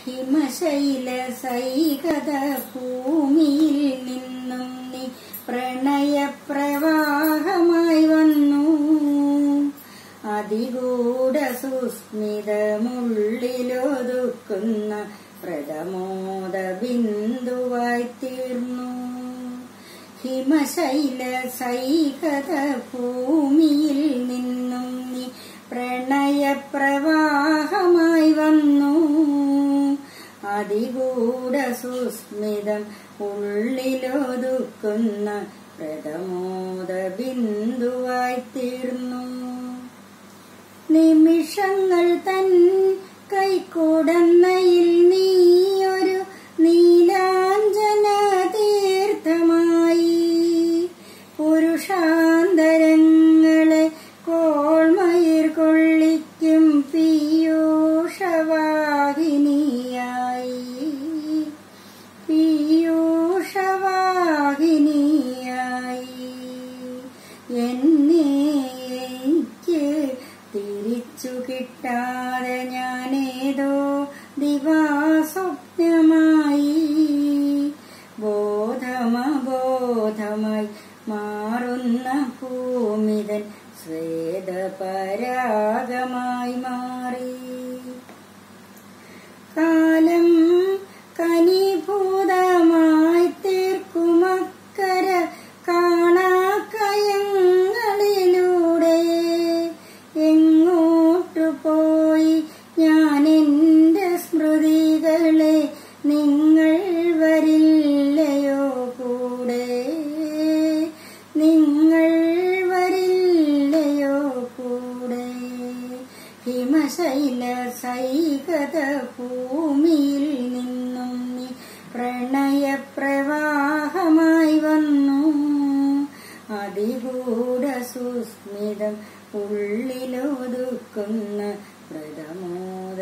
ഹിമശൈല സൈകത ഭൂമിയിൽ നിന്നും നീ പ്രണയപ്രവാഹമായി വന്നു അതികൂട സുസ്മിതമുള്ളിലൊതുക്കുന്ന പ്രഥമോദ ബിന്ദുവായി തീർന്നു ഹിമശൈല സൈകത ഭൂമിയിൽ നിന്നും നീ പ്രണയപ്രവാഹമായി വന്നു അതികൂട സുസ്മിതം ഉള്ളിലൊതുക്കുന്ന പ്രഥമോദ ബിന്ദുവായി തീർന്നു നിമിഷങ്ങൾ തൻ കൈക്കൂടന്നയിൽ നീയൊരു നീലാഞ്ജന തീർത്ഥമായി പുരുഷാന്തരങ്ങളെ കോൾമയിർ കൊള്ളിക്കും പീയൂഷവാഹിനിയായി പീയൂഷവാഹിനിയായി എന്നെ എനിക്ക് തിരിച്ചു കിട്ടാതെ ഞാനേതോ ദിവാസ്വപ്നമായി ബോധമബോധമായി മാറുന്ന ഭൂമിതൻ സ്വേദപരാഗമായി മാറി കാലം കനിഭൂതമായി തീർക്കുമക്കര കാണാക്കയങ്ങളിലൂടെ എങ്ങോട്ടു പോയി ഞാൻ എന്റെ സ്മൃതികളെ നിങ്ങൾ വരില്ലയോ കൂടെ നിങ്ങൾ വരില്ലയോ കൂടെ ഹിമശൈല സൈകത ഭൂമിയിൽ നിന്നും നീ പ്രണയപ്രവാഹമായി വന്നു അതികൂട സുസ്മിതം ഉള്ളിലൊതുക്കുന്ന പ്രഥമോദ